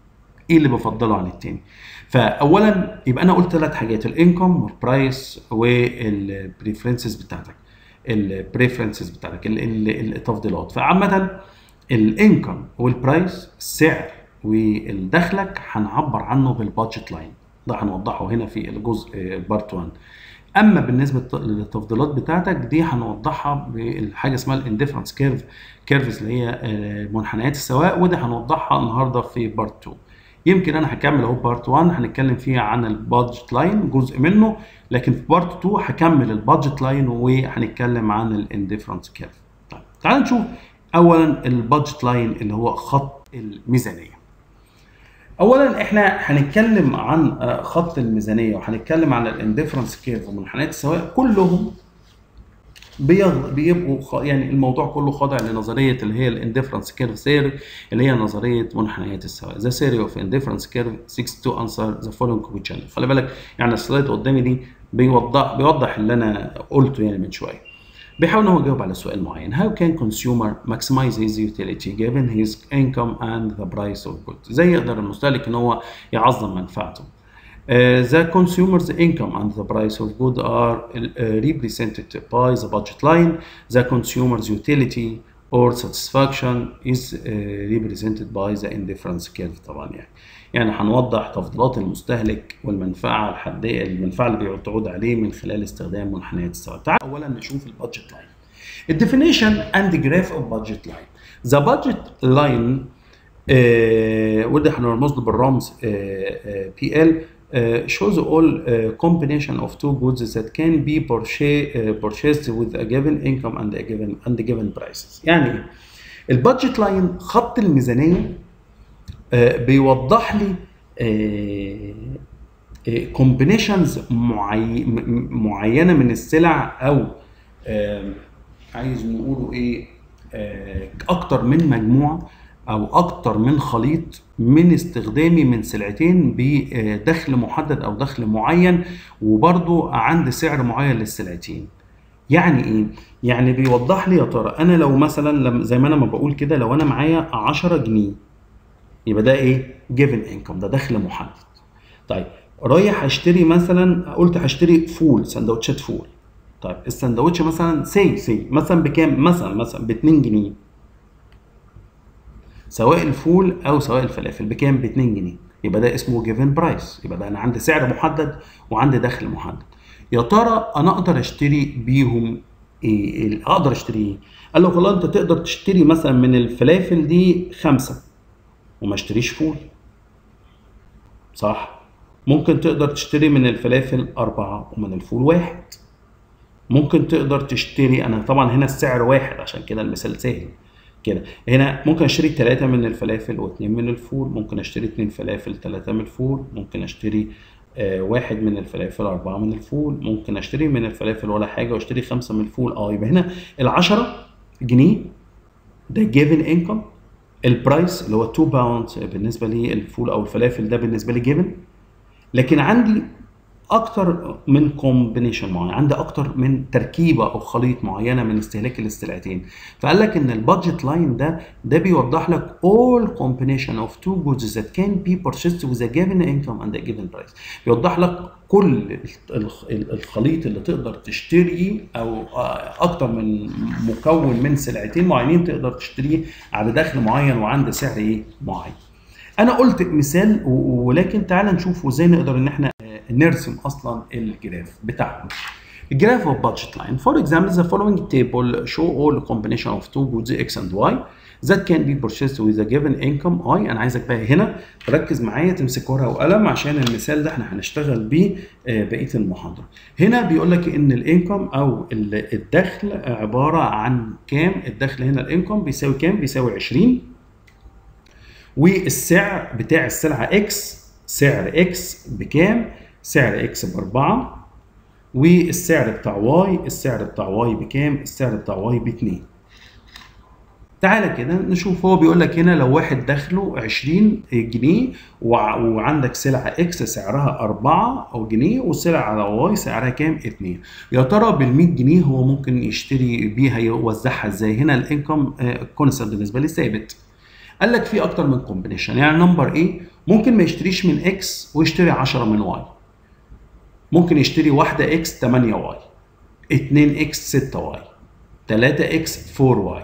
ايه اللي بفضله عن التاني فاولا يبقى انا قلت ثلاث حاجات الانكم والبرايس والبريفرنسز بتاعتك البريفرنسز بتاعتك ال- ال- التفضيلات فعامه الانكم والبرايس السعر والدخلك هنعبر عنه بالبادجت لاين ده هنوضحه هنا في الجزء بارت 1 اما بالنسبه للت- للتفضيلات بتاعتك دي هنوضحها بالحاجه اسمها الانديفرنس كيرف كيرفز اللي هي آه، منحنيات السواء ودي هنوضحها النهارده في بارت 2 يمكن انا هكمل اهو بارت 1 هنتكلم فيه عن البادجت لاين جزء منه لكن في بارت 2 هكمل البادجت لاين وهنتكلم عن الانديفرنس كيرف طيب تعال نشوف اولا البادجت لاين اللي هو خط الميزانيه اولا احنا هنتكلم عن آه، خط الميزانيه وهنتكلم عن الانديفرنس كيرف ومنحنيات السواء كلهم بيغ- بيبقوا خ- يعني الموضوع كله خاضع لنظريه اللي هي الانديفرنس كيرف ثيري اللي هي نظريه منحنيات السواء ذا ثيري اوف انديفرنس كيرف 6 تو انسر ذا فولوينج كويشن خلي بالك يعني السلايد قدامي دي بيوضح بيوضح اللي انا قلته يعني من شويه بيحاول ان هو يجاوب على سؤال معين how can consumer maximize his utility given his income and the price of goods ازاي يقدر المستهلك ان هو يعظم منفعته Uh, the consumer's income and the price of good are uh, represented by the budget line. The consumer's utility or satisfaction is uh, represented by the indifference curve طبعا يعني. يعني هنوضح تفضيلات المستهلك والمنفعة الحدية المنفعة اللي بيعتمد عليه من خلال استخدام منحنيات السواء. تعال أولا نشوف البادجت لاين. الديفينيشن and graph of budget line. The budget line آه، وده هنرمز له بالرمز بي ال shows all uh, combination of two goods that can be purchased, uh, purchased with a given income and a given and given prices. يعني ايه؟ البادجت لاين خط الميزانيه آه، بيوضح لي كومبينيشنز معينه من السلع او آه، عايز نقوله ايه آه، اكتر من مجموعه او اكتر من خليط من استخدامي من سلعتين بدخل محدد او دخل معين وبرضو عند سعر معين للسلعتين يعني ايه يعني بيوضح لي يا ترى انا لو مثلا لم زي ما انا ما بقول كده لو انا معايا 10 جنيه يبقى ده ايه جيفن انكم ده دخل محدد طيب رايح اشتري مثلا قلت هشتري فول سندوتشات فول طيب السندوتش مثلا سي سي مثلا بكام مثلا مثلا ب 2 جنيه سواء الفول او سواء الفلافل بكام ب 2 جنيه يبقى ده اسمه جيفن برايس يبقى ده انا عندي سعر محدد وعندي دخل محدد يا ترى انا اقدر اشتري بيهم ايه ال- اقدر اشتري ايه قال له والله انت تقدر تشتري مثلا من الفلافل دي خمسة وما اشتريش فول صح ممكن تقدر تشتري من الفلافل أربعة ومن الفول واحد ممكن تقدر تشتري أنا طبعا هنا السعر واحد عشان كده المثال سهل كده هنا ممكن اشتري ثلاثة من الفلافل واثنين من الفول ممكن اشتري اثنين فلافل ثلاثة من الفول ممكن اشتري آه واحد من الفلافل أربعة من الفول ممكن اشتري من الفلافل ولا حاجة واشتري خمسة من الفول اه يبقى هنا العشرة جنيه ده جيفن انكم البرايس اللي هو 2 باوند بالنسبة لي الفول أو الفلافل ده بالنسبة لي جيفن لكن عندي اكتر من كومبينيشن معين عندي اكتر من تركيبه او خليط معينه من استهلاك الاستلعتين فقال لك ان البادجت لاين ده ده بيوضح لك all combination of two goods that can be purchased with a given income and a given price بيوضح لك كل الخ- الخليط اللي تقدر تشتريه او اكتر من مكون من سلعتين معينين تقدر تشتريه على دخل معين وعند سعر ايه معين انا قلت مثال و- ولكن تعال نشوف ازاي نقدر ان احنا آه، نرسم اصلا الجراف بتاعهم الجراف of budget line for example the following table show all combination of two goods x and y that can be purchased with a given income i انا عايزك بقى هنا تركز معايا تمسك ورقه وقلم عشان المثال ده احنا هنشتغل بيه آه، بقيه المحاضره هنا بيقول لك ان الانكم او ال- الدخل عباره عن كام الدخل هنا الانكم بيساوي كام بيساوي 20 والسعر بتاع السلعة اكس سعر اكس بكام؟ سعر اكس بأربعة والسعر بتاع واي السعر بتاع واي بكام؟ السعر بتاع واي باتنين. تعالى كده نشوف هو بيقول لك هنا لو واحد دخله 20 جنيه وع- وعندك سلعة اكس سعرها 4 او جنيه والسلعة على واي سعرها كام؟ 2 يا ترى بال 100 جنيه هو ممكن يشتري بيها يوزعها ازاي؟ هنا الانكم كونستنت بالنسبة لي ثابت. قال لك في اكتر من كومبينيشن يعني نمبر ايه ممكن ما يشتريش من اكس ويشتري 10 من واي ممكن يشتري واحدة اكس 8 واي 2 اكس 6 واي 3 اكس 4 واي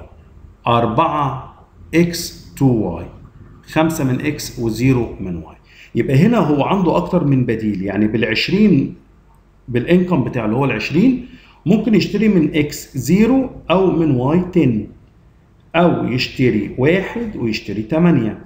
4 اكس 2 واي 5 من اكس وزيرو من واي يبقى هنا هو عنده اكتر من بديل يعني بال 20 بالانكم بتاعه اللي هو ال 20 ممكن يشتري من اكس 0 او من واي 10 او يشتري واحد ويشتري 8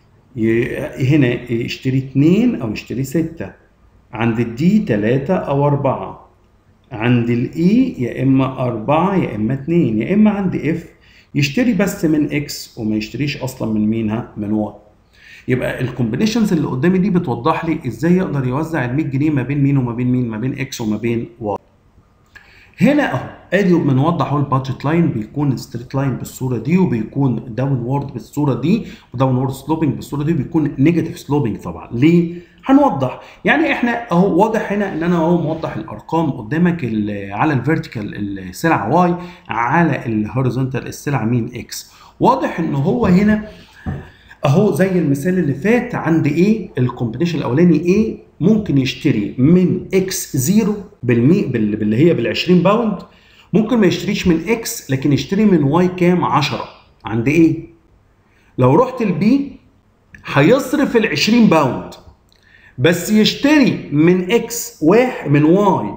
هنا يشتري 2 او يشتري 6 عند الدي 3 او 4 عند الاي يا اما 4 يا اما 2 يا اما عند اف يشتري بس من اكس وما يشتريش اصلا من مين ها من واي يبقى الكومبينيشنز اللي قدامي دي بتوضح لي ازاي يقدر يوزع ال 100 جنيه ما بين مين وما بين مين ما بين اكس وما بين واي هنا اهو ادي بنوضح اهو البادجت لاين بيكون ستريت لاين بالصوره دي وبيكون داون وورد بالصوره دي وداون وورد سلوبنج بالصوره دي بيكون نيجاتيف سلوبنج طبعا ليه؟ هنوضح يعني احنا اهو واضح هنا ان انا اهو موضح الارقام قدامك على الفيرتيكال السلعه واي على الهوريزونتال السلعه مين اكس واضح ان هو هنا اهو زي المثال اللي فات عند ايه الكومبينيشن الاولاني ايه ممكن يشتري من اكس 0 بالمي باللي هي بال 20 باوند ممكن ما يشتريش من اكس لكن يشتري من واي كام 10 عند ايه لو رحت البي هيصرف ال 20 باوند بس يشتري من اكس واحد من واي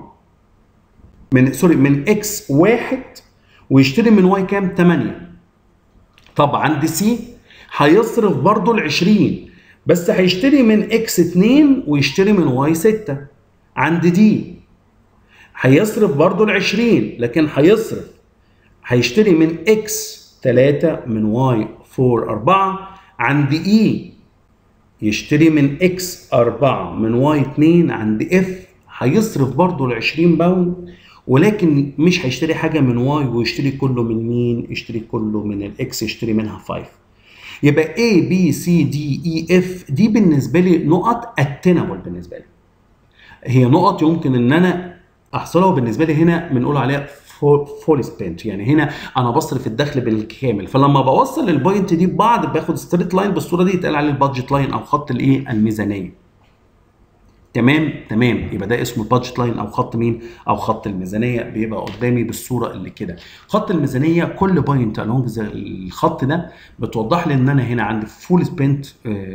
من سوري من اكس واحد ويشتري من واي كام 8 طب عند سي هيصرف برضه ال 20 بس هيشتري من اكس 2 ويشتري من واي 6 عند دي هيصرف برضه ال 20 لكن هيصرف هيشتري من اكس 3 من واي 4 4 عند اي يشتري من اكس 4 من واي 2 عند اف هيصرف برضه ال 20 باوند ولكن مش هيشتري حاجه من واي ويشتري كله من مين؟ يشتري كله من الاكس يشتري منها 5 يبقى A B C D E F دي بالنسبه لي نقط اتنبل بالنسبه لي هي نقط يمكن ان انا احصلها وبالنسبه لي هنا بنقول عليها فول سبنت يعني هنا انا بصرف الدخل بالكامل فلما بوصل البوينت دي ببعض باخد ستريت لاين بالصوره دي يتقال عليه البادجت لاين او خط الايه الميزانيه تمام تمام يبقى ده اسمه البادجت لاين او خط مين او خط الميزانيه بيبقى قدامي بالصوره اللي كده خط الميزانيه كل بوينت along الخط ده بتوضح لي ان انا هنا عندي فول سبنت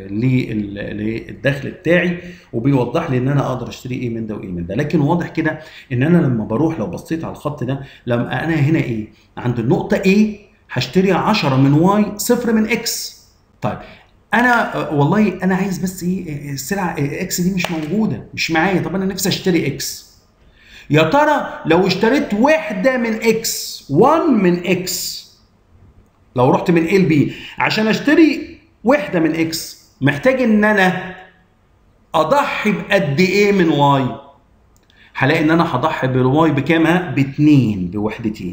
للدخل بتاعي وبيوضح لي ان انا اقدر اشتري ايه من ده وايه من ده لكن واضح كده ان انا لما بروح لو بصيت على الخط ده لما انا هنا ايه عند النقطه A هشتري 10 من واي صفر من اكس طيب انا والله انا عايز بس ايه السلعه اكس دي مش موجوده مش معايا طب انا نفسي اشتري اكس يا ترى لو اشتريت واحده من اكس 1 من اكس لو رحت من ال بي عشان اشتري واحده من اكس محتاج ان انا اضحي بقد ايه من واي هلاقي ان انا هضحي بالواي بكام باتنين بوحدتين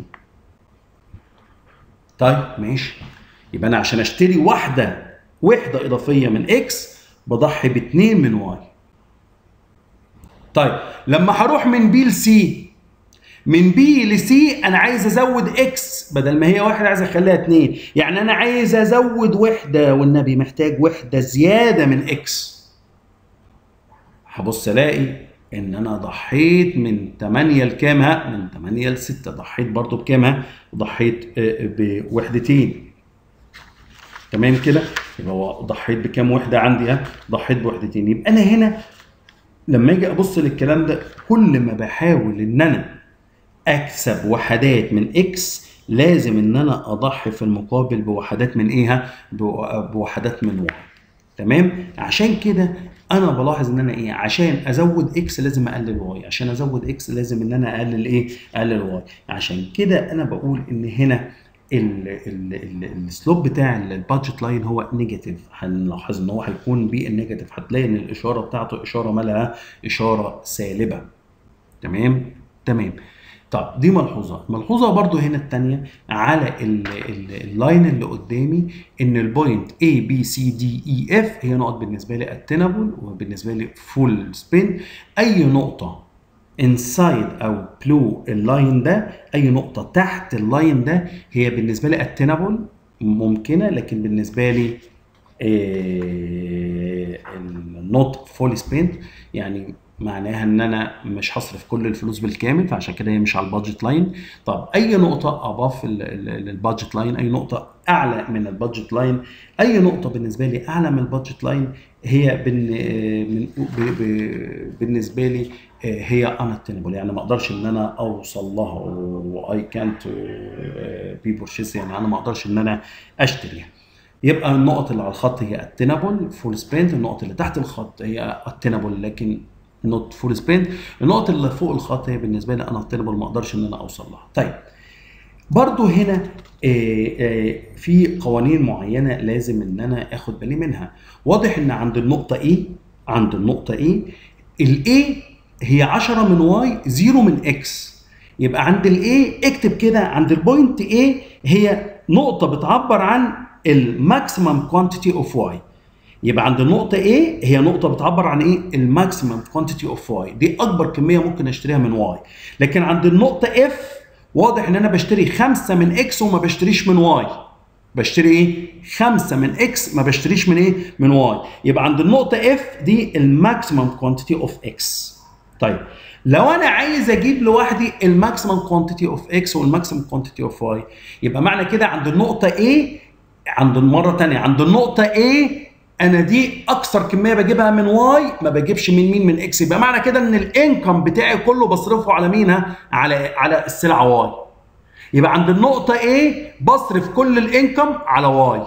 طيب ماشي يبقى انا عشان اشتري واحده وحده اضافيه من اكس بضحي باتنين من واي طيب لما هروح من بي لسي من بي لسي انا عايز ازود اكس بدل ما هي واحده عايز اخليها اتنين يعني انا عايز ازود وحده والنبي محتاج وحده زياده من اكس هبص الاقي ان انا ضحيت من 8 لكام ها من 8 ل 6 ضحيت برضو بكام ها ضحيت بوحدتين تمام كده يبقى هو ضحيت بكام وحده عندي ها ضحيت بوحدتين يبقى انا هنا لما اجي ابص للكلام ده كل ما بحاول ان انا اكسب وحدات من اكس لازم ان انا اضحي في المقابل بوحدات من ايه ها بوحدات من واي تمام عشان كده انا بلاحظ ان انا ايه عشان ازود اكس لازم اقلل واي عشان ازود اكس لازم ان انا اقلل ايه اقلل واي عشان كده انا بقول ان هنا السلوب بتاع البادجت لاين هو نيجاتيف هنلاحظ ان هو هيكون بالنيجاتيف هتلاقي ان الاشاره بتاعته اشاره مالها اشاره سالبه تمام تمام طب دي ملحوظه ملحوظه برضو هنا الثانيه على اللاين اللي قدامي ان البوينت A B C D E F هي نقط بالنسبه لي اتنبل وبالنسبه لي فول سبين اي نقطه انسايد او بلو اللاين ده اي نقطه تحت اللاين ده هي بالنسبه لي اتنبل ممكنه لكن بالنسبه لي النوت فولي سبينت يعني معناها ان انا مش هصرف كل الفلوس بالكامل فعشان كده هي مش على البادجت لاين طب اي نقطه اباف البادجت لاين اي نقطه اعلى من البادجت لاين اي نقطه بالنسبه لي اعلى من البادجت لاين هي بن من ب ب بالنسبه لي هي انتنبل يعني ما اقدرش ان انا اوصل لها واي كانت بي بورشيس يعني انا ما اقدرش ان انا اشتريها يبقى النقط اللي على الخط هي اتنبل فول سبينت النقط اللي تحت الخط هي اتنبل لكن نوت فول سبينت النقط اللي فوق الخط هي بالنسبه لي انا اتنبل ما اقدرش ان انا اوصل لها طيب برضو هنا آه، آه، في قوانين معينه لازم ان انا اخد بالي منها واضح ان عند النقطه ايه عند النقطه ايه الاي هي 10 من واي 0 من اكس يبقى عند الاي اكتب كده عند البوينت ايه هي نقطه بتعبر عن الماكسيمم كوانتيتي اوف واي يبقى عند النقطة A هي نقطة بتعبر عن ايه؟ الماكسيمم كوانتيتي اوف واي، دي أكبر كمية ممكن أشتريها من واي، لكن عند النقطة F واضح إن أنا بشتري خمسة من إكس وما بشتريش من واي. بشتري ايه؟ خمسة من إكس ما بشتريش من ايه؟ من واي، يبقى عند النقطة F دي الماكسيمم كوانتيتي اوف إكس. طيب لو انا عايز اجيب لوحدي الماكسيمم كوانتيتي اوف اكس والماكسيمم كوانتيتي اوف واي يبقى معنى كده عند النقطه A عند المره ثانيه عند النقطه A انا دي اكثر كميه بجيبها من واي ما بجيبش من مين من اكس يبقى معنى كده ان الانكم بتاعي كله بصرفه على مين ها؟ على على السلعه واي يبقى عند النقطه A بصرف كل الانكم على واي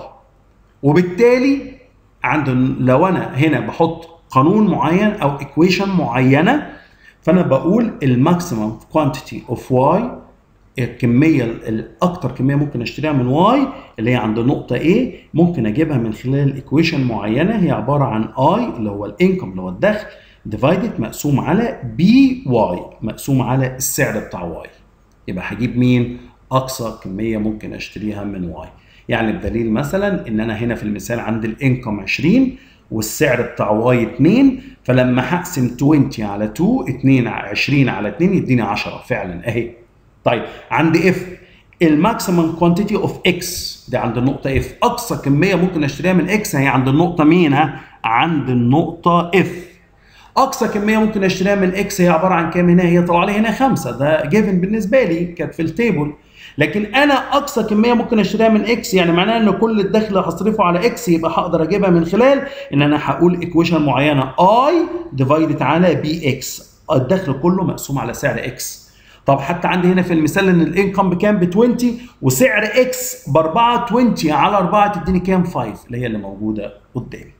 وبالتالي عند لو انا هنا بحط قانون معين او ايكويشن معينه فانا بقول الماكسيمم كوانتيتي اوف واي الكميه الاكثر كميه ممكن اشتريها من واي اللي هي عند النقطه A ممكن اجيبها من خلال ايكويشن معينه هي عباره عن I اللي هو الانكم اللي هو الدخل ديفايدد مقسوم على بي واي مقسوم على السعر بتاع واي يبقى هجيب مين اقصى كميه ممكن اشتريها من واي يعني الدليل مثلا ان انا هنا في المثال عند الانكم 20 والسعر بتاع واي 2 فلما هقسم 20 على 2 2 20 على 2 يديني 10 فعلا اهي طيب عند اف الماكسيمم كوانتيتي اوف اكس دي عند النقطة اف اقصى كمية ممكن اشتريها من اكس هي عند النقطة مين ها؟ عند النقطة اف اقصى كمية ممكن اشتريها من اكس هي عبارة عن كام هنا؟ هي طلع لي هنا خمسة ده جيفن بالنسبة لي كانت في التيبل لكن انا اقصى كميه ممكن اشتريها من اكس يعني معناه ان كل الدخل هصرفه على اكس يبقى هقدر اجيبها من خلال ان انا هقول ايكويشن معينه اي ديفايدد على بي اكس الدخل كله مقسوم على سعر اكس طب حتى عندي هنا في المثال ان الانكم بكام ب 20 وسعر اكس ب 4 20 على 4 تديني كام 5 اللي هي اللي موجوده قدامي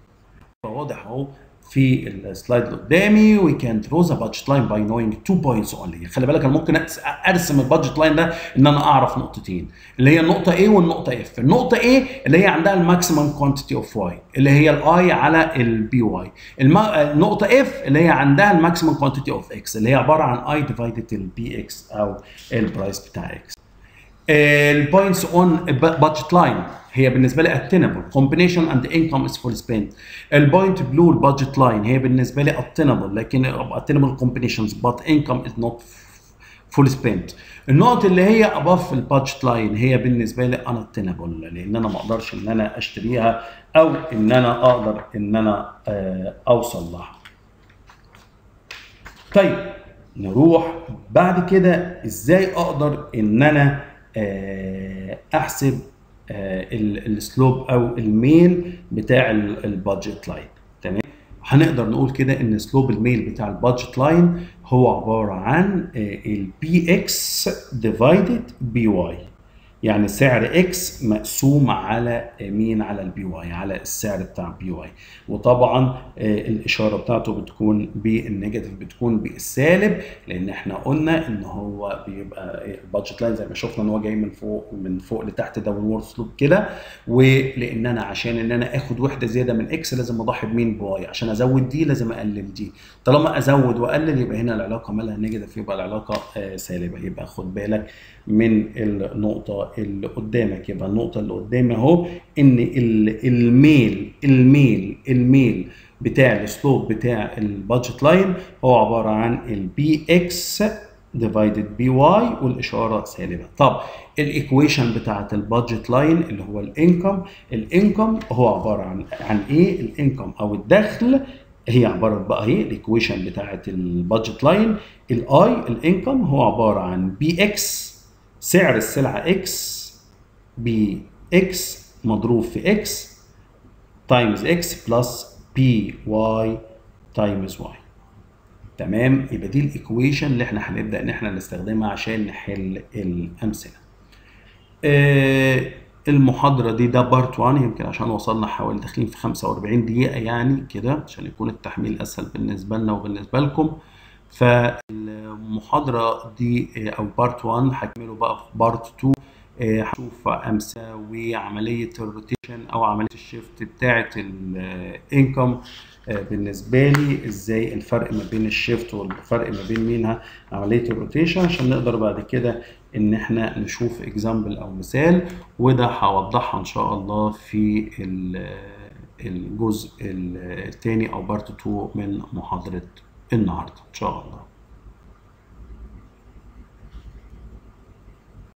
فواضح اهو في السلايد اللي قدامي وي كان درو ذا بادجت لاين باي نوينج تو بوينتس اونلي خلي بالك انا ممكن ارسم البادجت لاين ده ان انا اعرف نقطتين اللي هي النقطه A والنقطه F النقطه A اللي هي عندها الماكسيمم كوانتيتي اوف واي اللي هي الاي على البي واي النقطه F اللي هي عندها الماكسيمم كوانتيتي اوف اكس اللي هي عباره عن اي ديفايدد البي اكس او البرايس بتاع اكس البوينتس اون بادجت لاين هي بالنسبه لي اتينبل كومبينيشن اند انكم از فول سبيند البوينت بلو البادجت لاين هي بالنسبه لي اتينبل لكن اتينبل كومبينيشنز بات انكم از نوت فول سبيند النقط اللي هي اباف البادجت لاين هي بالنسبه لي انا اتينبل لان انا ما اقدرش ان انا اشتريها او ان انا اقدر ان انا اوصل لها طيب نروح بعد كده ازاي اقدر ان انا احسب السلوب او الميل بتاع البادجت لاين تمام هنقدر نقول كده ان سلوب الميل بتاع البادجت لاين هو عباره عن البي اكس ديفايدد بي واي يعني سعر اكس مقسوم على مين على البي واي على السعر بتاع بي واي وطبعا الاشاره بتاعته بتكون بالنيجاتيف بتكون بالسالب لان احنا قلنا ان هو بيبقى البادجت لاين زي ما شفنا ان هو جاي من فوق من فوق لتحت داون سلوب كده ولان انا عشان ان انا اخد وحده زياده من اكس لازم اضحي بمين بواي عشان ازود دي لازم اقلل دي طالما ازود واقلل يبقى هنا العلاقه مالها نيجاتيف يبقى العلاقه سالبه يبقى خد بالك من النقطه اللي قدامك يبقى النقطه اللي قدامي اهو ان الميل الميل الميل بتاع السلوب بتاع البادجت لاين هو عباره عن البي اكس divided by y والاشاره سالبه طب الايكويشن بتاعت البادجت لاين اللي هو الانكم الانكم هو عباره عن عن ايه الانكم او الدخل هي عباره بقى اهي الايكويشن بتاعت البادجت لاين الاي الانكم هو عباره عن بي اكس سعر السلعه اكس بي اكس مضروب في اكس تايمز اكس بلس بي واي تايمز واي تمام يبقى دي الايكويشن اللي احنا هنبدا ان احنا نستخدمها عشان نحل الامثله آه المحاضرة دي ده بارت 1 يمكن عشان وصلنا حوالي داخلين في 45 دقيقة يعني كده عشان يكون التحميل أسهل بالنسبة لنا وبالنسبة لكم فالمحاضرة دي أو بارت 1 هكمله بقى في بارت 2 هشوف أمثلة وعملية الروتيشن أو عملية الشيفت بتاعة الانكم بالنسبة لي ازاي الفرق ما بين الشيفت والفرق ما بين مينها عملية الروتيشن عشان نقدر بعد كده ان احنا نشوف اكزامبل او مثال وده هوضحها ان شاء الله في الجزء الثاني او بارت 2 من محاضرة النهارده ان شاء الله